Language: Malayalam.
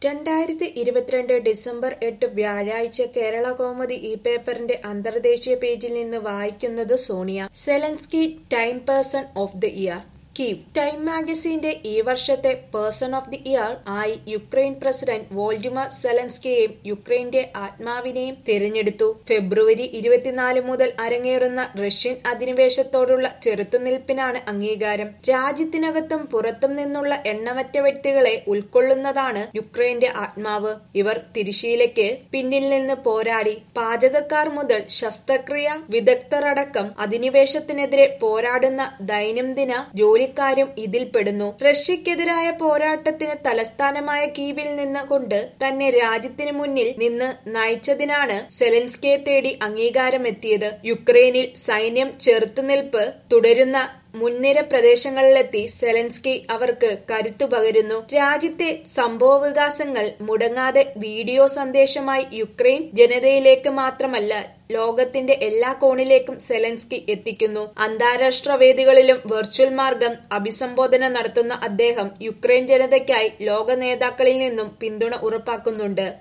രണ്ടായിരത്തി ഇരുപത്തിരണ്ട് ഡിസംബർ എട്ട് വ്യാഴാഴ്ച കേരളകൗമുദി ഈ പേപ്പറിന്റെ അന്തർദേശീയ പേജിൽ നിന്ന് വായിക്കുന്നത് Sonia Zelensky time person of the year Kyiv Time മാഗസിന്റെ ഈ വർഷത്തെ പേഴ്സൺ ഓഫ് ദി ഇയർ ആയി യുക്രൈൻ പ്രസിഡന്റ് വോൾഡിമർ സെലൻസ്കിയെയും യുക്രൈന്റെ ആത്മാവിനെയും തിരഞ്ഞെടുത്തു ഫെബ്രുവരി ഇരുപത്തിനാല് മുതൽ അരങ്ങേറുന്ന റഷ്യൻ അധിനിവേശത്തോടുള്ള ചെറുത്തുനിൽപ്പിനാണ് അംഗീകാരം രാജ്യത്തിനകത്തും പുറത്തും നിന്നുള്ള എണ്ണമറ്റ വ്യക്തികളെ ഉൾക്കൊള്ളുന്നതാണ് യുക്രൈന്റെ ആത്മാവ് ഇവർ തിരിശീലയ്ക്ക് പിന്നിൽ നിന്ന് പോരാടി പാചകക്കാർ മുതൽ ശസ്ത്രക്രിയ വിദഗ്ധരടക്കം അധിനിവേശത്തിനെതിരെ പോരാടുന്ന ദൈനംദിന ജോലിക്കാരും ഇതിൽപ്പെടുന്നു റഷ്യക്കെതിരായ പോരാട്ടത്തിന് തലസ്ഥാനമായ കീവിൽ നിന്ന് കൊണ്ട് തന്നെ രാജ്യത്തിന് മുന്നിൽ നിന്ന് നയിച്ചതിനാണ് സെലൻസ്കിയെ തേടി അംഗീകാരമെത്തിയത് യുക്രൈനിൽ സൈന്യം ചെറുത്തുനിൽപ്പ് തുടരുന്ന മുൻനിര പ്രദേശങ്ങളിലെത്തി സെലൻസ്കി അവർക്ക് കരുത്തു പകരുന്നു രാജ്യത്തെ സംഭവവികാസങ്ങൾ മുടങ്ങാതെ വീഡിയോ സന്ദേശമായി യുക്രൈൻ ജനതയിലേക്ക് മാത്രമല്ല ലോകത്തിന്റെ എല്ലാ കോണിലേക്കും സെലൻസ്കി എത്തിക്കുന്നു അന്താരാഷ്ട്ര വേദികളിലും വെർച്വൽ മാർഗം അഭിസംബോധന നടത്തുന്ന അദ്ദേഹം യുക്രൈൻ ജനതയ്ക്കായി ലോക നേതാക്കളിൽ നിന്നും പിന്തുണ ഉറപ്പാക്കുന്നുണ്ട്